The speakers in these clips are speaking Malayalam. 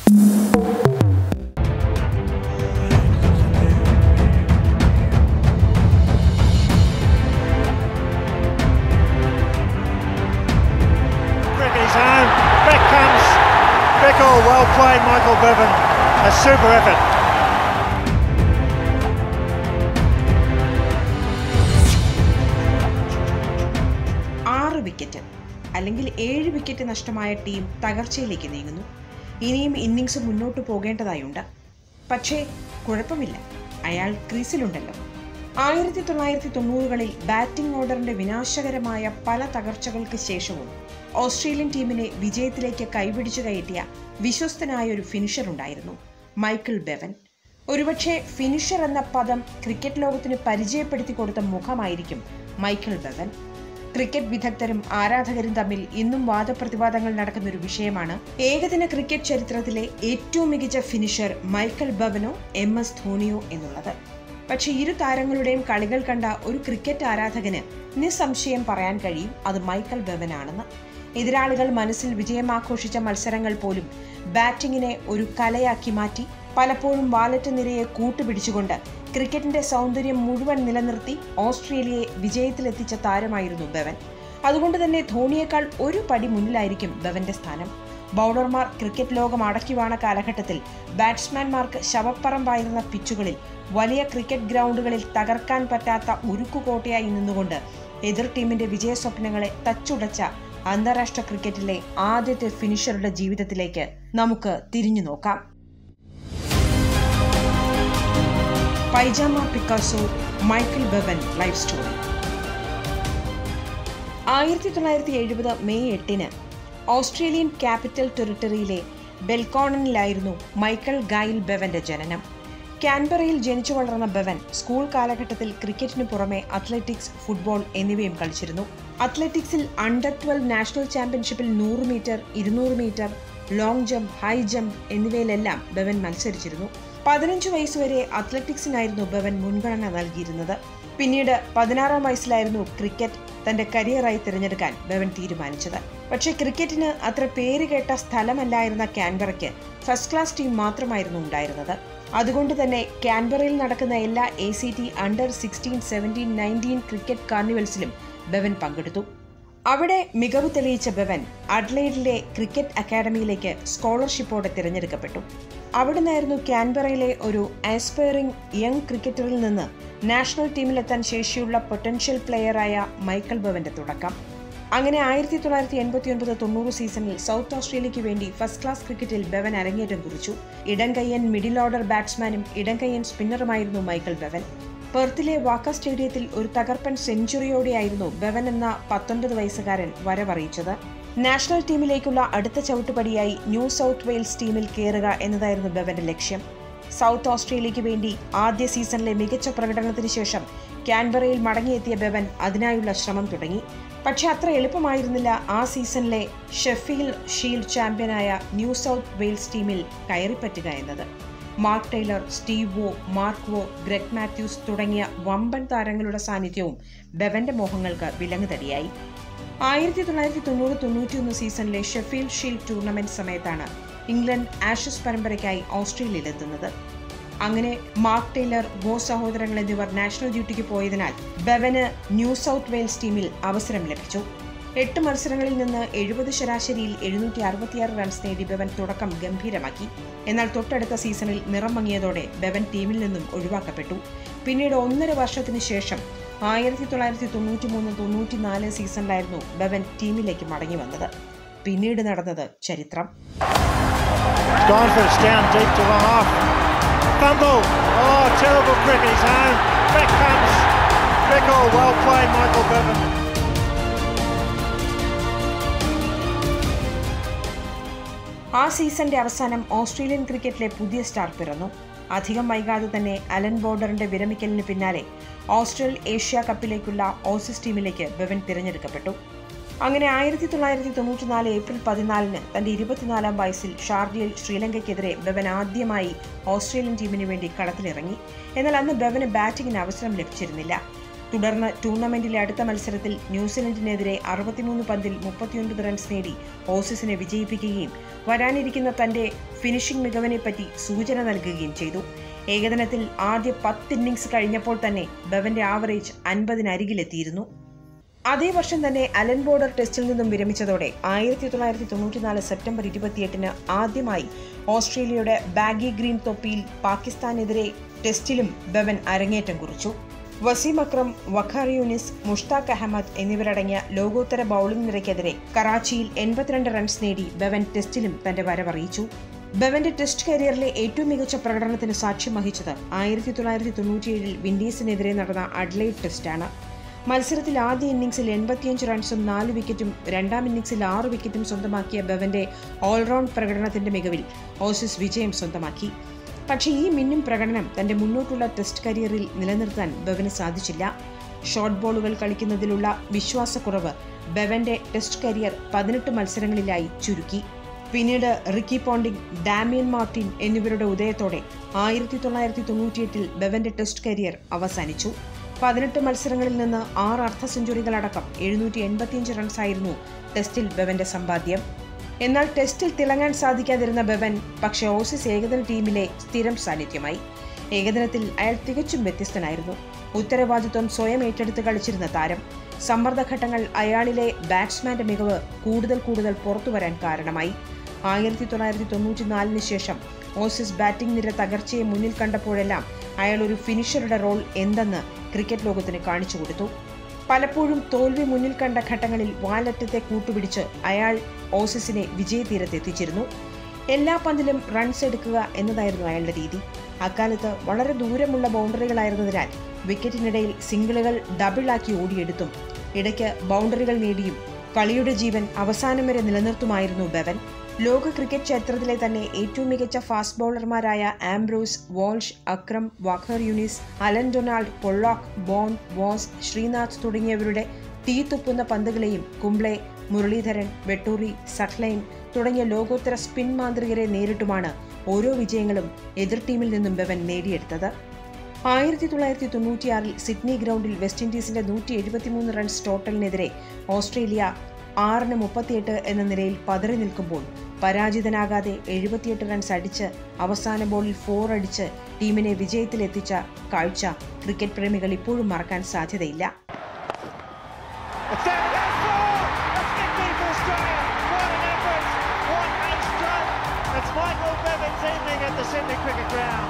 Cricket is home. Back comes Bickle. Well played, Michael Bevan. A super effort. ആറ് വിക്കറ്റ് അല്ലെങ്കിൽ ഏഴ് വിക്കറ്റ് നഷ്ടമായ ടീം തകർച്ചയിലേക്ക് നീങ്ങുന്നു ഇനിയും ഇന്നിങ്സ് മുന്നോട്ട് പോകേണ്ടതായുണ്ട് പക്ഷേ കുഴപ്പമില്ല അയാൾ ക്രീസിലുണ്ടല്ലോ ആയിരത്തി തൊള്ളായിരത്തി തൊണ്ണൂറുകളിൽ ബാറ്റിംഗ് ഓർഡറിന്റെ വിനാശകരമായ പല തകർച്ചകൾക്ക് ശേഷവും ഓസ്ട്രേലിയൻ ടീമിനെ വിജയത്തിലേക്ക് കൈപിടിച്ചു കയറ്റിയ വിശ്വസ്തനായ ഒരു ഫിനിഷർ ഉണ്ടായിരുന്നു മൈക്കിൾ ബെവൻ ഒരുപക്ഷെ ഫിനിഷർ എന്ന പദം ക്രിക്കറ്റ് ലോകത്തിന് പരിചയപ്പെടുത്തി കൊടുത്ത മുഖമായിരിക്കും മൈക്കിൾ ബെവൻ ക്രിക്കറ്റ് വിദഗ്ധരും ആരാധകരും തമ്മിൽ ഇന്നും വാദപ്രതിവാദങ്ങൾ നടക്കുന്ന ഒരു വിഷയമാണ് ഏകദിന ക്രിക്കറ്റ് ചരിത്രത്തിലെ ഏറ്റവും മികച്ച ഫിനിഷർ മൈക്കൽ ബവനോ എം എസ് ധോണിയോ എന്നുള്ളത് പക്ഷെ ഇരു താരങ്ങളുടെയും കളികൾ കണ്ട ഒരു ക്രിക്കറ്റ് ആരാധകന് നിസ്സംശയം പറയാൻ കഴിയും അത് മൈക്കൽ ബവനാണെന്ന് എതിരാളികൾ മനസ്സിൽ വിജയമാഘോഷിച്ച മത്സരങ്ങൾ പോലും ബാറ്റിങ്ങിനെ ഒരു കലയാക്കി മാറ്റി പലപ്പോഴും വാലറ്റ് നിരയെ കൂട്ടുപിടിച്ചുകൊണ്ട് ക്രിക്കറ്റിന്റെ സൗന്ദര്യം മുഴുവൻ നിലനിർത്തി ഓസ്ട്രേലിയയെ വിജയത്തിലെത്തിച്ച താരമായിരുന്നു ബവൻ അതുകൊണ്ട് തന്നെ ധോണിയേക്കാൾ ഒരു പടി മുന്നിലായിരിക്കും ബവന്റെ സ്ഥാനം ബൗളർമാർ ക്രിക്കറ്റ് ലോകം അടക്കിവാണ കാലഘട്ടത്തിൽ ബാറ്റ്സ്മാൻമാർക്ക് ശവപ്പറമ്പായിരുന്ന പിച്ചുകളിൽ വലിയ ക്രിക്കറ്റ് ഗ്രൗണ്ടുകളിൽ തകർക്കാൻ പറ്റാത്ത ഉരുക്കുകോട്ടയായി നിന്നുകൊണ്ട് എതിർ ടീമിന്റെ വിജയ സ്വപ്നങ്ങളെ തച്ചുടച്ച അന്താരാഷ്ട്ര ക്രിക്കറ്റിലെ ആദ്യത്തെ ഫിനിഷറുടെ ജീവിതത്തിലേക്ക് നമുക്ക് തിരിഞ്ഞു നോക്കാം പൈജാമ പിക്കാസോ മൈക്കിൾ ബെവൻ ലൈഫ് സ്റ്റോറി ആയിരത്തി തൊള്ളായിരത്തി എഴുപത് മെയ് എട്ടിന് ഓസ്ട്രേലിയൻ ക്യാപിറ്റൽ ടെറിട്ടറിയിലെ ബെൽക്കോണനിലായിരുന്നു മൈക്കൽ ഗൈൽ ബെവന്റെ ജനനം കാൻബറയിൽ ജനിച്ചു വളർന്ന ബെവൻ സ്കൂൾ കാലഘട്ടത്തിൽ ക്രിക്കറ്റിനു പുറമെ അത്ലറ്റിക്സ് ഫുട്ബോൾ എന്നിവയും കളിച്ചിരുന്നു അത്ലറ്റിക്സിൽ അണ്ടർ ട്വൽവ് നാഷണൽ ചാമ്പ്യൻഷിപ്പിൽ നൂറ് മീറ്റർ ഇരുന്നൂറ് metre long jump high jump എന്നിവയിലെല്ലാം ബെവൻ മത്സരിച്ചിരുന്നു പതിനഞ്ച് വയസ്സുവരെ അത്ലറ്റിക്സിനായിരുന്നു ബവൻ മുൻഗണന നൽകിയിരുന്നത് പിന്നീട് പതിനാറാം വയസ്സിലായിരുന്നു ക്രിക്കറ്റ് തന്റെ കരിയറായി തിരഞ്ഞെടുക്കാൻ ബവൻ തീരുമാനിച്ചത് പക്ഷേ ക്രിക്കറ്റിന് അത്ര പേര് കേട്ട സ്ഥലമല്ലായിരുന്ന കാൻബറയ്ക്ക് ഫസ്റ്റ് ക്ലാസ് ടീം മാത്രമായിരുന്നു ഉണ്ടായിരുന്നത് അതുകൊണ്ട് തന്നെ കാൻബറയിൽ നടക്കുന്ന എല്ലാ A C T under sixteen seventeen nineteen cricket കാർണിവൽസിലും ബവൻ പങ്കെടുത്തു അവിടെ മികവ് തെളിയിച്ച ബവൻ അഡ്ലൈഡിലെ ക്രിക്കറ്റ് അക്കാദമിയിലേക്ക് സ്കോളർഷിപ്പോടെ തിരഞ്ഞെടുക്കപ്പെട്ടു അവിടുന്നായിരുന്നു കാൻബറയിലെ ഒരു ആസ്പയറിംഗ് യങ് ക്രിക്കറ്ററിൽ നിന്ന് നാഷണൽ ടീമിലെത്താൻ ശേഷിയുള്ള പൊട്ടൻഷ്യൽ പ്ലെയറായ മൈക്കൽ ബവന്റെ തുടക്കം അങ്ങനെ ആയിരത്തി തൊള്ളായിരത്തി എൺപത്തി ഒൻപത് തൊണ്ണൂറ് സീസണിൽ സൗത്ത് ഓസ്ട്രേലിയയ്ക്ക് വേണ്ടി ഫസ്റ്റ് ക്ലാസ് ക്രിക്കറ്റിൽ ബവൻ അരങ്ങേറ്റം കുറിച്ചു ഇടംകയ്യൻ മിഡിൽ ഓർഡർ ബാറ്റ്സ്മാനും ഇടംകയ്യൻ സ്പിന്നറുമായിരുന്നു മൈക്കൽ ബവൻ പെർത്തിലെ വാക്ക സ്റ്റേഡിയത്തിൽ ഒരു തകർപ്പൻ സെഞ്ചുറിയോടെയായിരുന്നു ബവൻ എന്ന പത്തൊൻപത് വയസ്സുകാരൻ വരവറിയിച്ചത് നാഷണൽ ടീമിലേക്കുള്ള അടുത്ത ചവിട്ടുപടിയായി ന്യൂ സൗത്ത് വെയിൽസ് ടീമിൽ കയറുക എന്നതായിരുന്നു ബവന്റെ ലക്ഷ്യം സൗത്ത് ഓസ്ട്രേലിയയ്ക്ക് വേണ്ടി ആദ്യ സീസണിലെ മികച്ച പ്രകടനത്തിന് ശേഷം കാൻബറയിൽ മടങ്ങിയെത്തിയ ബവൻ അതിനായുള്ള ശ്രമം തുടങ്ങി പക്ഷെ അത്ര എളുപ്പമായിരുന്നില്ല ആ സീസണിലെ ഷെഫീൽ ഷീൽഡ് ചാമ്പ്യനായ ന്യൂ സൗത്ത് വെയിൽസ് ടീമിൽ കയറിപ്പറ്റുക എന്നത് Mark Taylor Steve Waugh Mark Waugh Greg Matthews തുടങ്ങിയ വമ്പൻ താരങ്ങളുടെ സാന്നിധ്യവും ബെവന്റെ മോഹങ്ങൾക്ക് വിലങ്ങുതടിയായി ആയിരത്തി തൊള്ളായിരത്തി തൊണ്ണൂറ് തൊണ്ണൂറ്റിയൊന്ന് സീസണിലെ ഷെഫീൽഡ് ഷീൽഡ് ടൂർണമെന്റ് സമയത്താണ് ഇംഗ്ലണ്ട് ആഷസ് പരമ്പരയ്ക്കായി ഓസ്ട്രേലിയയിലെത്തുന്നത് അങ്ങനെ മാർക്ക് ടൈലർ വോ സഹോദരങ്ങൾ എന്നിവർ നാഷണൽ ഡ്യൂട്ടിക്ക് പോയതിനാൽ ബെവന് ന്യൂ സൗത്ത് വെയിൽസ് ടീമിൽ അവസരം ലഭിച്ചു എട്ട് മത്സരങ്ങളിൽ നിന്ന് എഴുപത് ശരാശരിയിൽ എഴുന്നൂറ്റി അറുപത്തിയാറ് റൺസ് നേടി ബെവൻ തുടക്കം ഗംഭീരമാക്കി എന്നാൽ തൊട്ടടുത്ത സീസണിൽ നിറം മങ്ങിയതോടെ ബെവൻ ടീമിൽ നിന്നും ഒഴിവാക്കപ്പെട്ടു പിന്നീട് ഒന്നര വർഷത്തിന് ശേഷം ആയിരത്തി തൊള്ളായിരത്തി തൊണ്ണൂറ്റി മൂന്ന് തൊണ്ണൂറ്റിനാല് സീസണിലായിരുന്നു ബെവൻ ടീമിലേക്ക് മടങ്ങി വന്നത് പിന്നീട് നടന്നത് ചരിത്രം Gonford's down deep to the half. Fumble. Oh, terrible cricket. He's home. Back comes Bickle. Well played, Michael Bevan. ആ സീസന്റെ അവസാനം ഓസ്ട്രേലിയൻ ക്രിക്കറ്റിലെ പുതിയ സ്റ്റാർ പിറന്നു അധികം വൈകാതെ തന്നെ അലൻ ബോർഡറിന്റെ വിരമിക്കലിന് പിന്നാലെ ഓസ്ട്രേൽ ഏഷ്യ കപ്പിലേക്കുള്ള ഓസീസ് ടീമിലേക്ക് ബെവൻ തിരഞ്ഞെടുക്കപ്പെട്ടു അങ്ങനെ ആയിരത്തി തൊള്ളായിരത്തി തൊണ്ണൂറ്റിനാല് ഏപ്രിൽ പതിനാലിന് തന്റെ ഇരുപത്തിനാലാം വയസ്സിൽ ഷാർജയിൽ ശ്രീലങ്കയ്ക്കെതിരെ ബെവൻ ആദ്യമായി ഓസ്ട്രേലിയൻ ടീമിന് വേണ്ടി കളത്തിലിറങ്ങി എന്നാൽ അന്ന് ബെവന് ബാറ്റിംഗിന് അവസരം ലഭിച്ചിരുന്നില്ല തുടർന്ന് ടൂർണമെന്റിലെ അടുത്ത മത്സരത്തിൽ ന്യൂസിലൻഡിനെതിരെ അറുപത്തിമൂന്ന് പന്തിൽ മുപ്പത്തിയൊൻപത് റൺസ് നേടി ഓസീസിനെ വിജയിപ്പിക്കുകയും വരാനിരിക്കുന്ന തന്റെ ഫിനിഷിംഗ് മികവിനെപ്പറ്റി സൂചന നൽകുകയും ചെയ്തു ഏകദിനത്തിൽ ആദ്യ പത്ത് ഇന്നിംഗ്സ് കഴിഞ്ഞപ്പോൾ തന്നെ ബവന്റെ ആവറേജ് അൻപതിനരികിലെത്തിയിരുന്നു അതേ വർഷം തന്നെ അലൻ ബോർഡർ ടെസ്റ്റിൽ നിന്നും വിരമിച്ചതോടെ ആയിരത്തി തൊള്ളായിരത്തി തൊണ്ണൂറ്റിനാല് സെപ്റ്റംബർ ഇരുപത്തിയെട്ടിന് ആദ്യമായി ഓസ്ട്രേലിയയുടെ ബാഗി ഗ്രീൻ തൊപ്പിയിൽ പാകിസ്ഥാനെതിരെ ടെസ്റ്റിലും ബവൻ അരങ്ങേറ്റം കുറിച്ചു വസീം അക്രം വഖാർ യൂനിസ് മുഷ്താഖ് അഹമ്മദ് എന്നിവരടങ്ങിയ ലോകോത്തര ബൌളിംഗ് നിരയ്ക്കെതിരെ കറാച്ചിയിൽ എൺപത്തിരണ്ട് റൺസ് നേടി ബവൻ ടെസ്റ്റിലും തന്റെ വരവറിയിച്ചു ബവന്റെ ടെസ്റ്റ് കരിയറിലെ ഏറ്റവും മികച്ച പ്രകടനത്തിന് സാക്ഷ്യം വഹിച്ചത് ആയിരത്തി തൊള്ളായിരത്തി തൊണ്ണൂറ്റിയേഴിൽ വിൻഡീസിനെതിരെ നടന്ന അഡ്ലൈഡ് ടെസ്റ്റാണ് മത്സരത്തിൽ ആദ്യ ഇന്നിംഗ്സിൽ എൺപത്തിയഞ്ച് റൺസും നാല് വിക്കറ്റും രണ്ടാം ഇന്നിംഗ്സിൽ ആറ് വിക്കറ്റും സ്വന്തമാക്കിയ ബവന്റെ ഓൾറൗണ്ട് പ്രകടനത്തിന്റെ മികവിൽ ഓസീസ് വിജയം സ്വന്തമാക്കി പക്ഷേ ഈ മിന്നും പ്രകടനം തന്റെ മുന്നോട്ടുള്ള ടെസ്റ്റ് കരിയറിൽ നിലനിർത്താൻ ബവന് സാധിച്ചില്ല ഷോർട്ട് ബോളുകൾ കളിക്കുന്നതിലുള്ള വിശ്വാസക്കുറവ് ബവന്റെ ടെസ്റ്റ് കരിയർ പതിനെട്ട് മത്സരങ്ങളിലായി ചുരുക്കി പിന്നീട് റിക്കി പോണ്ടിംഗ് ഡാമിയൻ മാർട്ടിൻ എന്നിവരുടെ ഉദയത്തോടെ ആയിരത്തി തൊള്ളായിരത്തി തൊണ്ണൂറ്റിയെട്ടിൽ ബവന്റെ ടെസ്റ്റ് കരിയർ അവസാനിച്ചു പതിനെട്ട് മത്സരങ്ങളിൽ നിന്ന് ആറ് അർദ്ധ സെഞ്ചുറികളടക്കം എഴുന്നൂറ്റി എൺപത്തിയഞ്ച് റൺസായിരുന്നു ടെസ്റ്റിൽ ബവന്റെ സമ്പാദ്യം എന്നാൽ ടെസ്റ്റിൽ തിളങ്ങാൻ സാധിക്കാതിരുന്ന ബവൻ പക്ഷേ ഓസീസ് ഏകദിന ടീമിലെ സ്ഥിരം സാന്നിധ്യമായി ഏകദിനത്തിൽ അയാൾ തികച്ചും വ്യത്യസ്തനായിരുന്നു ഉത്തരവാദിത്വം സ്വയം ഏറ്റെടുത്ത് കളിച്ചിരുന്ന താരം സമ്മർദ്ദഘട്ടങ്ങൾ അയാളിലെ ബാറ്റ്സ്മാന്റെ മികവ് കൂടുതൽ കൂടുതൽ പുറത്തുവരാൻ കാരണമായി ആയിരത്തി തൊള്ളായിരത്തി തൊണ്ണൂറ്റിനാലിന് ശേഷം ഓസീസ് ബാറ്റിംഗ് നിര തകർച്ചയെ മുന്നിൽ കണ്ടപ്പോഴെല്ലാം അയാൾ ഒരു ഫിനിഷറുടെ റോൾ എന്തെന്ന് ക്രിക്കറ്റ് ലോകത്തിന് കാണിച്ചു കൊടുത്തു പലപ്പോഴും തോൽവി മുന്നിൽ കണ്ട ഘട്ടങ്ങളിൽ വാലറ്റത്തെ കൂട്ടുപിടിച്ച് അയാൾ ഓസീസിനെ വിജയതീരത്തെത്തിച്ചിരുന്നു എല്ലാ പന്തിലും റൺസ് എടുക്കുക എന്നതായിരുന്നു അയാളുടെ രീതി അക്കാലത്ത് വളരെ ദൂരമുള്ള ബൗണ്ടറികളായിരുന്നതിനാൽ വിക്കറ്റിനിടയിൽ സിംഗിളുകൾ ഡബിളാക്കി ഓടിയെടുത്തും ഇടയ്ക്ക് ബൗണ്ടറികൾ നേടിയും കളിയുടെ ജീവൻ അവസാനം വരെ നിലനിർത്തുമായിരുന്നു ബവൻ ലോക ക്രിക്കറ്റ് ചരിത്രത്തിലെ തന്നെ ഏറ്റവും മികച്ച ഫാസ്റ്റ് ബൗളർമാരായ Ambrose Walsh Akram Waqar Younis Allan Donald Pollock ബോൺ ബോസ് ശ്രീനാഥ് തുടങ്ങിയവരുടെ തീത്തുപ്പുന്ന പന്തുകളെയും കുംബ്ലെ മുരളീധരൻ വെട്ടൂറി സട്ലൈൻ തുടങ്ങിയ ലോകോത്തര സ്പിൻ മാന്ത്രികരെ നേരിട്ടുമാണ് ഓരോ വിജയങ്ങളും എതിർ ടീമിൽ നിന്നും ബവൻ നേടിയെടുത്തത് ആയിരത്തി തൊള്ളായിരത്തി തൊണ്ണൂറ്റിയാറിൽ സിഡ്നി ഗ്രൗണ്ടിൽ വെസ്റ്റ് ഇൻഡീസിന്റെ നൂറ്റി എഴുപത്തിമൂന്ന് റൺസ് ടോട്ടലിനെതിരെ ഓസ്ട്രേലിയ ആറിന് മുപ്പത്തിയെട്ട് എന്ന നിലയിൽ പതറി നിൽക്കുമ്പോൾ പരാജിതനാകാതെ എഴുപത്തിയെട്ട് റൺസ് അടിച്ച് അവസാന ബോളിൽ ഫോർ അടിച്ച് ടീമിനെ വിജയത്തിലെത്തിച്ച കാഴ്ച ക്രിക്കറ്റ് പ്രേമികൾ ഇപ്പോഴും മറക്കാൻ സാധ്യതയില്ല It's down to four. That's victory for Australia. What an effort. What a stroke. It's Michael Bevan's evening at the Sydney Cricket Ground.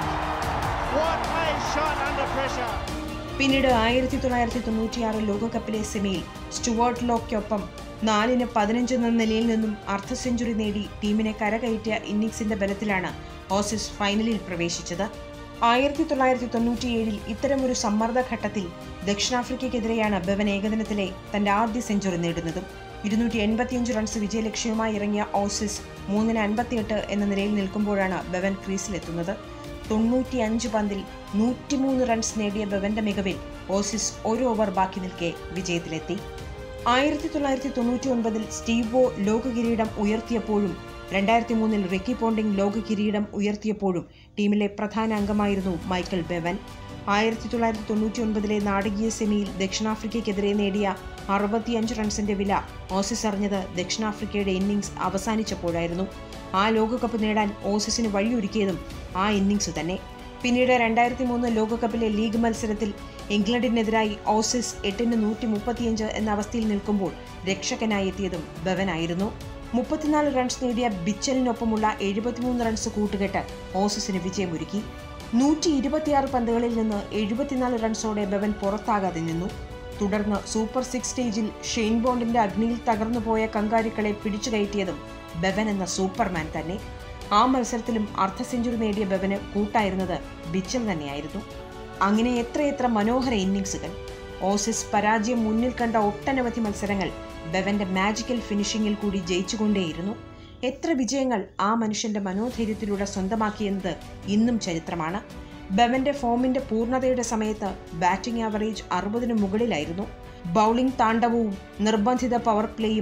What a shot under pressure. പിന്നീട് ആയിരത്തി തൊള്ളായിരത്തി തൊണ്ണൂറ്റിയാറ് ലോകകപ്പിലെ സെമിയിൽ സ്റ്റുവർട്ട് ലോക്കൊപ്പം നാലിന് പതിനഞ്ച് എന്ന നിലയിൽ നിന്നും അർദ്ധ സെഞ്ചുറി നേടി ടീമിനെ കരകയറ്റിയ ഇന്നിംഗ്സിന്റെ ബലത്തിലാണ് ഓസീസ് ഫൈനലിൽ പ്രവേശിച്ചത് ആയിരത്തി തൊള്ളായിരത്തി തൊണ്ണൂറ്റിയേഴിൽ ഇത്തരമൊരു സമ്മർദ്ദ ഘട്ടത്തിൽ ദക്ഷിണാഫ്രിക്കയ്ക്കെതിരെയാണ് ബവൻ ഏകദിനത്തിലെ തന്റെ ആദ്യ സെഞ്ചുറി നേടുന്നതും ഇരുന്നൂറ്റി എൺപത്തിയഞ്ച് റൺസ് വിജയലക്ഷ്യവുമായി ഇറങ്ങിയ ഓസീസ് മൂന്നിന് അൻപത്തിയെട്ട് എന്ന നിലയിൽ നിൽക്കുമ്പോഴാണ് ബവൻ ക്രീസിലെത്തുന്നത് തൊണ്ണൂറ്റിയഞ്ച് പന്തിൽ നൂറ്റിമൂന്ന് റൺസ് നേടിയ ബവന്റെ മികവിൽ ഓസീസ് ഒരു ഓവർ ബാക്കി നിൽക്കെ വിജയത്തിലെത്തി ആയിരത്തി തൊള്ളായിരത്തി തൊണ്ണൂറ്റി ഒൻപതിൽ സ്റ്റീവോ ലോക കിരീടം ഉയർത്തിയപ്പോഴും രണ്ടായിരത്തി മൂന്നിൽ റിക്കി പോണ്ടിംഗ് ലോക കിരീടം ഉയർത്തിയപ്പോഴും ടീമിലെ പ്രധാന അംഗമായിരുന്നു മൈക്കൽ ബെവൻ ആയിരത്തി തൊള്ളായിരത്തി തൊണ്ണൂറ്റി ഒൻപതിലെ നാടകീയ സെമിയിൽ ദക്ഷിണാഫ്രിക്കയ്ക്കെതിരെ നേടിയ അറുപത്തിയഞ്ച് റൺസിന്റെ വില ഓസീസ് അറിഞ്ഞത് ദക്ഷിണാഫ്രിക്കയുടെ ഇന്നിംഗ്സ് അവസാനിച്ചപ്പോഴായിരുന്നു ആ ലോകകപ്പ് നേടാൻ ഓസീസിന് വഴിയൊരുക്കിയതും ആ ഇന്നിംഗ്സ് തന്നെ പിന്നീട് രണ്ടായിരത്തി മൂന്ന് ലോകകപ്പിലെ ലീഗ് മത്സരത്തിൽ ഇംഗ്ലണ്ടിനെതിരായി ഓസീസ് എട്ടിന് നൂറ്റി മുപ്പത്തിയഞ്ച് എന്ന അവസ്ഥയിൽ നിൽക്കുമ്പോൾ രക്ഷകനായി എത്തിയതും ബവനായിരുന്നു മുപ്പത്തിനാല് റൺസ് നേടിയ ബിച്ചലിനൊപ്പമുള്ള എഴുപത്തിമൂന്ന് റൺസ് കൂട്ടുകെട്ട് ഓസീസിന് വിജയമൊരുക്കി നൂറ്റി ഇരുപത്തിയാറ് പന്തുകളിൽ നിന്ന് എഴുപത്തിനാല് റൺസോടെ ബവൻ പുറത്താകാതെ നിന്നു തുടർന്ന് സൂപ്പർ സിക്സ് സ്റ്റേജിൽ ഷെയ്ൻ ബോണ്ടിന്റെ അഗ്നിയിൽ തകർന്നുപോയ കങ്കാരിക്കളെ പിടിച്ചു കയറ്റിയതും ബവൻ എന്ന സൂപ്പർമാൻ തന്നെ ആ മത്സരത്തിലും അർദ്ധ സെഞ്ചുറി നേടിയ ബവന് കൂട്ടായിരുന്നത് ബിച്ചൽ തന്നെയായിരുന്നു അങ്ങനെ എത്രയെത്ര മനോഹര ഇന്നിംഗ്സുകൾ ഓസീസ് പരാജയം മുന്നിൽ കണ്ട ഒട്ടനവധി മത്സരങ്ങൾ ബവന്റെ മാജിക്കൽ ഫിനിഷിംഗിൽ കൂടി ജയിച്ചുകൊണ്ടേയിരുന്നു എത്ര വിജയങ്ങൾ ആ മനുഷ്യന്റെ മനോധൈര്യത്തിലൂടെ സ്വന്തമാക്കിയെന്നത് ഇന്നും ചരിത്രമാണ് ബവന്റെ ഫോമിന്റെ പൂർണ്ണതയുടെ സമയത്ത് ബാറ്റിംഗ് ആവറേജ് അറുപതിന് മുകളിലായിരുന്നു ബൗളിംഗ് താണ്ഡവവും നിർബന്ധിത പവർ പ്ലേയും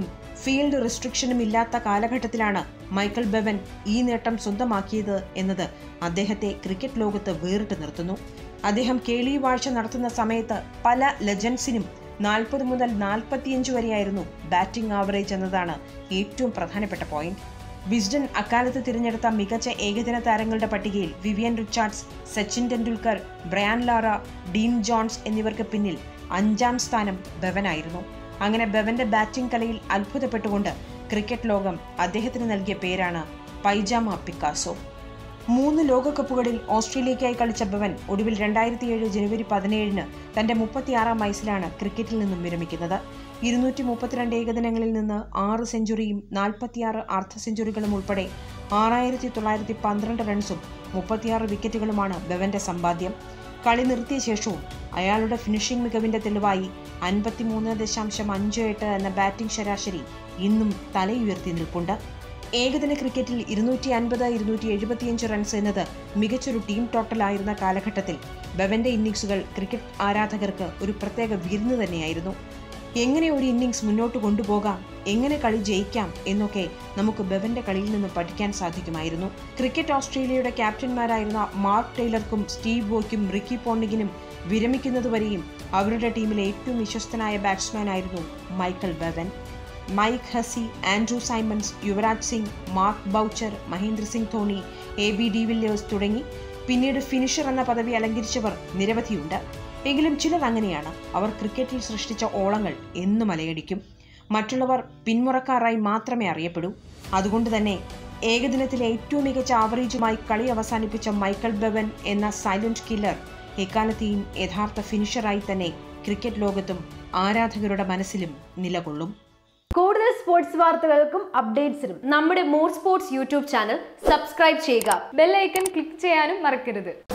ഫീൽഡ് റെസ്ട്രിക്ഷനും ഇല്ലാത്ത കാലഘട്ടത്തിലാണ് മൈക്കൽ ബെവൻ ഈ നേട്ടം സ്വന്തമാക്കിയത് എന്നത് അദ്ദേഹത്തെ ക്രിക്കറ്റ് ലോകത്ത് വേറിട്ട് നിർത്തുന്നു അദ്ദേഹം കേളിവാഴ്ച നടത്തുന്ന സമയത്ത് പല ലെജൻസിനും നാൽപ്പത് മുതൽ നാൽപ്പത്തിയഞ്ച് വരെയായിരുന്നു ബാറ്റിംഗ് ആവറേജ് എന്നതാണ് ഏറ്റവും പ്രധാനപ്പെട്ട പോയിന്റ് വിസ്ഡൻ അക്കാലത്ത് തിരഞ്ഞെടുത്ത മികച്ച ഏകദിന താരങ്ങളുടെ പട്ടികയിൽ Vivian Richards Sachin Tendulkar Brian Lara Dean Jones എന്നിവർക്ക് പിന്നിൽ അഞ്ചാം സ്ഥാനം ബെവനായിരുന്നു അങ്ങനെ ബെവന്റെ ബാറ്റിംഗ് കലയിൽ അത്ഭുതപ്പെട്ടുകൊണ്ട് ക്രിക്കറ്റ് ലോകം അദ്ദേഹത്തിന് നൽകിയ പേരാണ് പൈജാമ പിക്കാസോ മൂന്ന് ലോകകപ്പുകളിൽ ഓസ്ട്രേലിയയ്ക്കായി കളിച്ച ബവൻ ഒടുവിൽ രണ്ടായിരത്തി ഏഴ് ജനുവരി പതിനേഴിന് തന്റെ മുപ്പത്തിയാറാം വയസ്സിലാണ് ക്രിക്കറ്റിൽ നിന്നും വിരമിക്കുന്നത് ഇരുന്നൂറ്റി മുപ്പത്തിരണ്ട് ഏകദിനങ്ങളിൽ നിന്ന് ആറ് സെഞ്ചുറിയും നാൽപ്പത്തിയാറ് അർദ്ധ സെഞ്ചുറികളും ഉൾപ്പെടെ ആറായിരത്തി തൊള്ളായിരത്തി പന്ത്രണ്ട് റൺസും മുപ്പത്തിയാറ് വിക്കറ്റുകളുമാണ് ബവന്റെ സമ്പാദ്യം കളി നിർത്തിയ ശേഷവും അയാളുടെ ഫിനിഷിംഗ് മികവിന്റെ തെളിവായി അൻപത്തിമൂന്ന് ദശാംശം അഞ്ച് എട്ട് എന്ന ബാറ്റിംഗ് ശരാശരി ഇന്നും തലയുയർത്തി നിൽപ്പുണ്ട് ഏകദിന ക്രിക്കറ്റിൽ ഇരുന്നൂറ്റി അൻപത് ഇരുന്നൂറ്റി എഴുപത്തിയഞ്ച് റൺസ് എന്നത് മികച്ചൊരു ടീം ടോട്ടലായിരുന്ന കാലഘട്ടത്തിൽ ബവന്റെ ഇന്നിംഗ്സുകൾ ക്രിക്കറ്റ് ആരാധകർക്ക് ഒരു പ്രത്യേക വിരുന്ന് തന്നെയായിരുന്നു എങ്ങനെ ഒരു ഇന്നിംഗ്സ് മുന്നോട്ട് കൊണ്ടുപോകാം എങ്ങനെ കളി ജയിക്കാം എന്നൊക്കെ നമുക്ക് ബവന്റെ കളിയിൽ നിന്ന് പഠിക്കാൻ സാധിക്കുമായിരുന്നു ക്രിക്കറ്റ് ഓസ്ട്രേലിയയുടെ ക്യാപ്റ്റന്മാരായിരുന്ന മാർക്ക് ടൈലർക്കും സ്റ്റീവ് ബോയ്ക്കും റിക്കി പോണ്ടിങ്ങിനും വിരമിക്കുന്നതുവരെയും അവരുടെ ടീമിലെ ഏറ്റവും വിശ്വസ്തനായ ബാറ്റ്സ്മാനായിരുന്നു Michael Bevan Mike Hussey Andrew Symonds Yuvraj Singh Mark Boucher Mahendra Singh Dhoni A B D Villiers തുടങ്ങി പിന്നീട് ഫിനിഷർ എന്ന പദവി അലങ്കരിച്ചവർ നിരവധിയുണ്ട് എങ്കിലും ചിലർ അങ്ങനെയാണ് അവർ ക്രിക്കറ്റിൽ സൃഷ്ടിച്ച ഓളങ്ങൾ എന്നും അലയടിക്കും മറ്റുള്ളവർ പിന്മുറക്കാരായി മാത്രമേ അറിയപ്പെടൂ അതുകൊണ്ട് തന്നെ ഏകദിനത്തിലെ ഏറ്റവും മികച്ച ആവറേജുമായി കളി അവസാനിപ്പിച്ച മൈക്കൽ ബെവൻ എന്ന സൈലന്റ് കില്ലർ എക്കാലത്തെയും യഥാർത്ഥ ഫിനിഷറായി തന്നെ ക്രിക്കറ്റ് ലോകത്തും ആരാധകരുടെ മനസ്സിലും നിലകൊള്ളും കൂടുതൽ സ്പോർട്സ് വാർത്തകൾക്കും അപ്ഡേറ്റ്സിനും നമ്മുടെ more sports YouTube channel subscribe ചെയ്യുക ബെല്ലൈക്കൺ ക്ലിക്ക് ചെയ്യാനും മറക്കരുത്